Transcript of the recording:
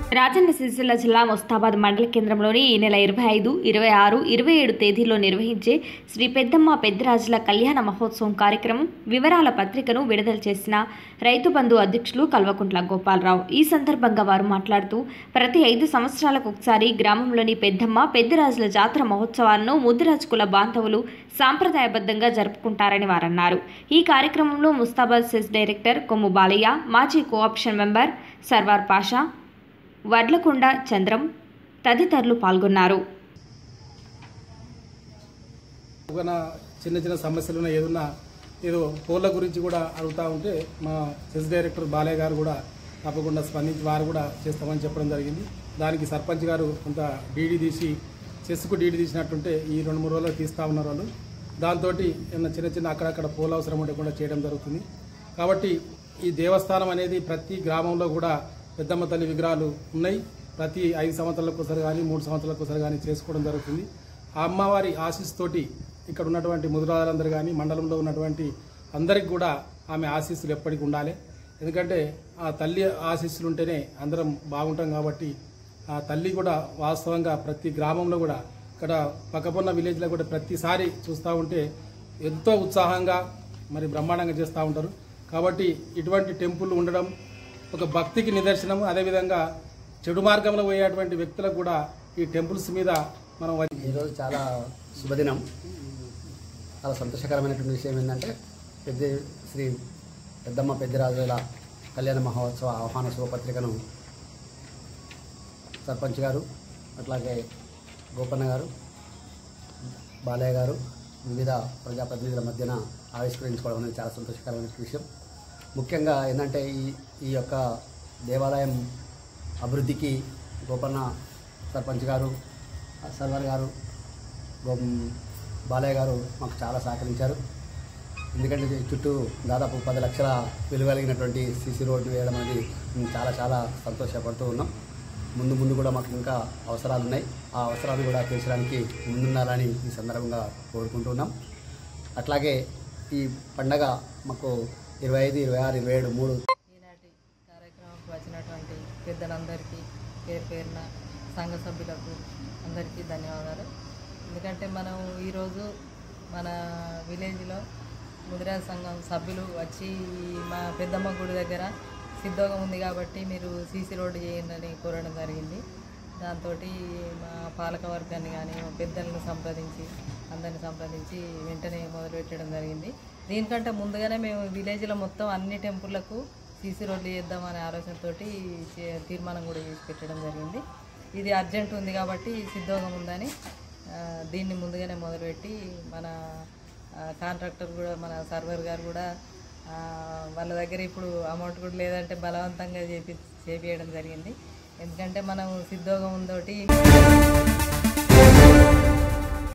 రాజన్న సిరిసిల్ల జిల్లా ముస్తాబాద్ మండల కేంద్రంలోని ఈ నెల ఇరవై ఐదు ఇరవై ఆరు ఇరవై ఏడు తేదీల్లో నిర్వహించే శ్రీ పెద్దమ్మ పెద్దరాజుల కళ్యాణ మహోత్సవం కార్యక్రమం వివరాల పత్రికను విడుదల చేసిన రైతు బంధు అధ్యక్షులు కల్వకుంట్ల గోపాలరావు ఈ సందర్భంగా వారు మాట్లాడుతూ ప్రతి ఐదు సంవత్సరాలకు ఒకసారి గ్రామంలోని పెద్దమ్మ పెద్దరాజుల జాతర మహోత్సవాలను ముద్దురాజు కుల బాంధవులు సాంప్రదాయబద్ధంగా జరుపుకుంటారని వారన్నారు ఈ కార్యక్రమంలో ముస్తాబాద్ సెస్ డైరెక్టర్ కొమ్ము బాలయ్య మాజీ కోఆప్షన్ మెంబర్ సర్వార్ పాషా వడ్లకొండ చంద్రం తదితరులు పాల్గొన్నారు ఏదైనా చిన్న చిన్న సమస్యలు ఉన్నా ఏదన్నా ఏదో కోళ్ళ గురించి కూడా అడుగుతూ ఉంటే మా సెస్ డైరెక్టర్ బాలయ్య గారు కూడా తప్పకుండా స్పందించి వారు కూడా చేస్తామని చెప్పడం జరిగింది దానికి సర్పంచ్ గారు కొంత డీడీ తీసి చెస్కు డీడీ తీసినట్టుంటే ఈ రెండు మూడు రోజులు తీస్తూ ఉన్నారు వాళ్ళు దాంతో ఏమన్నా చిన్న చిన్న అక్కడక్కడ పూల అవసరం ఉంటే కూడా చేయడం జరుగుతుంది కాబట్టి ఈ దేవస్థానం అనేది ప్రతి గ్రామంలో కూడా పెద్దమ్మ తల్లి విగ్రహాలు ఉన్నాయి ప్రతి ఐదు సంవత్సరాలకు ఒకసారి కానీ మూడు సంవత్సరాలకు ఒకసారి కానీ చేసుకోవడం జరుగుతుంది ఆ అమ్మవారి ఆశీస్సుతోటి ఇక్కడ ఉన్నటువంటి ముదురాలందరూ కానీ మండలంలో ఉన్నటువంటి అందరికి కూడా ఆమె ఆశీస్సులు ఎప్పటికి ఉండాలి ఎందుకంటే ఆ తల్లి ఆశీస్సులు ఉంటేనే అందరం బాగుంటాం కాబట్టి ఆ తల్లి కూడా వాస్తవంగా ప్రతి గ్రామంలో కూడా ఇక్కడ పక్కపన్న విలేజ్లో కూడా ప్రతిసారి చూస్తూ ఉంటే ఎంతో ఉత్సాహంగా మరి బ్రహ్మాండంగా చేస్తూ ఉంటారు కాబట్టి ఇటువంటి టెంపుల్ ఉండడం ఒక భక్తికి నిదర్శనం అదేవిధంగా చెడు మార్గంలో పోయేటువంటి వ్యక్తులకు కూడా ఈ టెంపుల్స్ మీద మనం ఈరోజు చాలా శుభదినం చాలా సంతోషకరమైనటువంటి విషయం ఏంటంటే పెద్ద శ్రీ పెద్దమ్మ పెద్దరాజుల కళ్యాణ మహోత్సవ ఆహ్వాన శుభపత్రికను సర్పంచ్ గారు అట్లాగే గోపన్న గారు బాలయ్య గారు వివిధ ప్రజాప్రతినిధుల మధ్యన ఆవిష్కరించుకోవడం అనేది చాలా సంతోషకరమైన విషయం ముఖ్యంగా ఏంటంటే ఈ ఈ యొక్క దేవాలయం అభివృద్ధికి గోపన్న సర్పంచ్ గారు సర్వర్ గారు గో బాలయ్య గారు మాకు చాలా సహకరించారు ఎందుకంటే ఇది చుట్టూ దాదాపు పది లక్షల విలువ కలిగినటువంటి సీసీ రోడ్డు వేయడం అనేది మేము చాలా చాలా సంతోషపడుతూ ఉన్నాం ముందు ముందు కూడా మాకు ఇంకా అవసరాలు ఉన్నాయి ఆ అవసరాలు కూడా తీర్చడానికి ముందుండాలని ఈ సందర్భంగా కోరుకుంటున్నాం అట్లాగే ఈ పండగ మాకు ఇరవై ఐదు ఇరవై ఆరు ఇరవై ఏడు మూడు ఈనాటి కార్యక్రమంకి వచ్చినటువంటి పెద్దలందరికీ పేరు పేరున సంఘ సభ్యులకు అందరికీ ధన్యవాదాలు ఎందుకంటే మనం ఈరోజు మన విలేజ్లో ముదిరాజ్ సంఘం సభ్యులు వచ్చి మా పెద్దమ్మ గుడి దగ్గర సిద్ధంగా ఉంది కాబట్టి మీరు సీసీ రోడ్డు చేయండి అని కోరడం జరిగింది దాంతో మా పాలక వర్గాన్ని కానీ మా పెద్దలను సంప్రదించి అందరిని సంప్రదించి వెంటనే మొదలుపెట్టడం జరిగింది దీనికంటే ముందుగానే మేము విలేజ్లో మొత్తం అన్ని టెంపుల్లకు సీసీ రోడ్లు చేద్దామనే ఆలోచనతోటి చే- తీర్మానం కూడా చేసి పెట్టడం జరిగింది ఇది అర్జెంట్ ఉంది కాబట్టి సిద్ధంగా ఉందని ఆ, దీన్ని ముందుగానే మొదలుపెట్టి మన ఆ, కాంట్రాక్టర్ కూడా మన సర్వర్ గారు కూడా ఆ, వాళ్ళ దగ్గర ఇప్పుడు అమౌంట్ కూడా లేదంటే బలవంతంగా చేపి చేపియడం జరిగింది ఎందుకంటే మనం సిద్ధోగం ఉందోటి